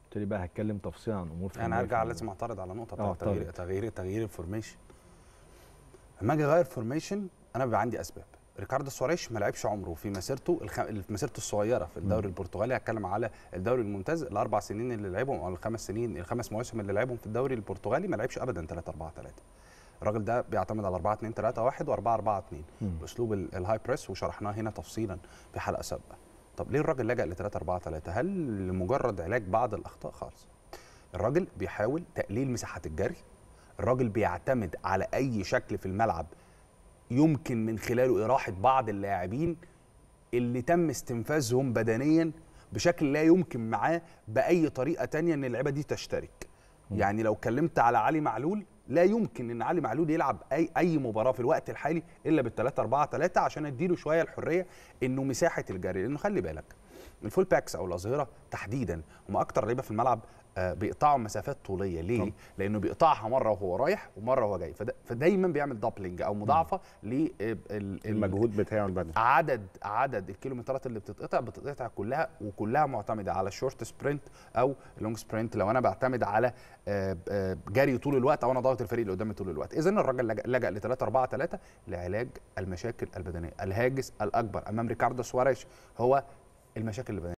قلت لي بقى هتكلم تفصيلا عن امور انا فنية هرجع في لازم اعترض على نقطه آه، بتاعت تغيير اعترض. تغيير تغيير الفورميشن لما اجي اغير فورميشن انا بيبقى عندي اسباب ريكاردو سواريش ما لعبش عمره في مسيرته الخ... في مسيرته الصغيره في الدوري البرتغالي هتكلم على الدوري الممتاز الاربع سنين اللي لعبهم او الخمس سنين الخمس مواسم اللي لعبهم في الدوري البرتغالي ما لعبش ابدا 3 4 3 الراجل ده بيعتمد على 4 2 3 1 و4 4 2 مم. باسلوب ال- الهاي بريس وشرحناه هنا تفصيلا في حلقه سابقه طب ليه الراجل لجأ ل 3 4 3 هل لمجرد علاج بعض الاخطاء خالص الراجل بيحاول تقليل مساحات الجري الراجل بيعتمد على اي شكل في الملعب يمكن من خلاله اراحه بعض اللاعبين اللي تم استنفاذهم بدنيا بشكل لا يمكن معاه باي طريقه تانية ان اللعيبه دي تشترك يعني لو اتكلمت على علي معلول لا يمكن ان علي معلول يلعب اي اي مباراه في الوقت الحالي الا بالثلاثة 4 3 عشان اديله شويه الحريه انه مساحه الجري لانه خلي بالك الفول باكس او الاظهره تحديدا هم اكتر لعيبه في الملعب آه، بيقطعوا مسافات طوليه ليه؟ طبعا. لانه بيقطعها مره وهو رايح ومره وهو جاي فدا فدايما بيعمل دابلنج او مضاعفه لل المجهود بتاعه البدني عدد عدد الكيلومترات اللي بتتقطع بتتقطع كلها وكلها معتمده على الشورت سبرنت او اللونج سبرنت لو انا بعتمد على آه، آه، جري طول الوقت او انا ضاغط الفريق اللي قدامي طول الوقت اذا الراجل لجأ- لجأ ل 3 4 3 لعلاج المشاكل البدنيه الهاجس الاكبر امام ريكاردو سواريش هو المشاكل البدنيه